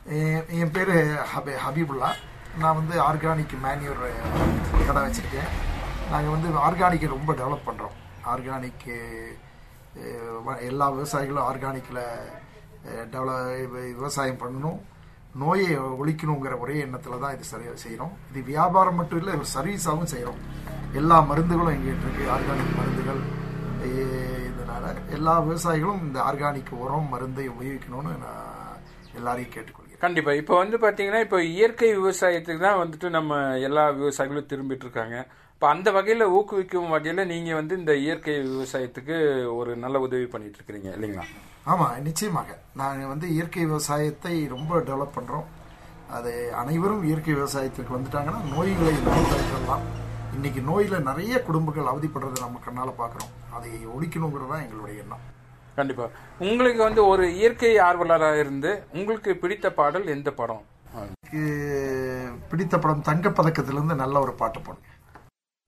என் என் பேர் ஹபி ஹபீபுல்லா நான் வந்து ஆர்கானிக் மேன்யூர் கடை வச்சுருக்கேன் நாங்கள் வந்து ஆர்கானிக்கை ரொம்ப டெவலப் பண்ணுறோம் ஆர்கானிக்கு எல்லா விவசாயிகளும் ஆர்கானிக்கில் டெவலப் விவசாயம் பண்ணணும் நோயை ஒழிக்கணுங்கிற ஒரே எண்ணத்தில் தான் இது சரியாக செய்கிறோம் இது வியாபாரம் மட்டும் இல்லை ஒரு சர்வீஸாகவும் செய்கிறோம் எல்லா மருந்துகளும் எங்கிட்ட இருக்குது ஆர்கானிக் மருந்துகள் இதனால் எல்லா விவசாயிகளும் இந்த ஆர்கானிக் உரம் மருந்தை உபயோகிக்கணும்னு நான் எல்லாரையும் கேட்டுக்கொள்கிறேன் கண்டிப்பா இப்போ வந்து பாத்தீங்கன்னா இப்போ இயற்கை விவசாயத்துக்கு தான் வந்துட்டு நம்ம எல்லா விவசாயிகளும் திரும்பிட்டு இருக்காங்க இப்போ அந்த வகையில ஊக்குவிக்கும் வகையில நீங்க வந்து இந்த இயற்கை விவசாயத்துக்கு ஒரு நல்ல உதவி பண்ணிட்டு இருக்கிறீங்க இல்லைங்களா ஆமாம் நிச்சயமாக நாங்கள் வந்து இயற்கை விவசாயத்தை ரொம்ப டெவலப் பண்ணுறோம் அது அனைவரும் இயற்கை விவசாயத்துக்கு வந்துட்டாங்கன்னா நோய்களை தவிர்க்கலாம் இன்னைக்கு நோயில் நிறைய குடும்பங்கள் அவதிப்படுறதை நம்ம கண்ணால் பார்க்குறோம் அதை ஒழிக்கணுங்கிறது தான் எங்களுடைய எண்ணம் கண்டிப்பா உங்களுக்கு வந்து ஒரு இயற்கை ஆர்வலராக இருந்து உங்களுக்கு பிடித்த பாடல் எந்த படம் எனக்கு பிடித்த படம் தங்கப்பதக்கத்திலிருந்து நல்ல ஒரு பாட்டு பாடும்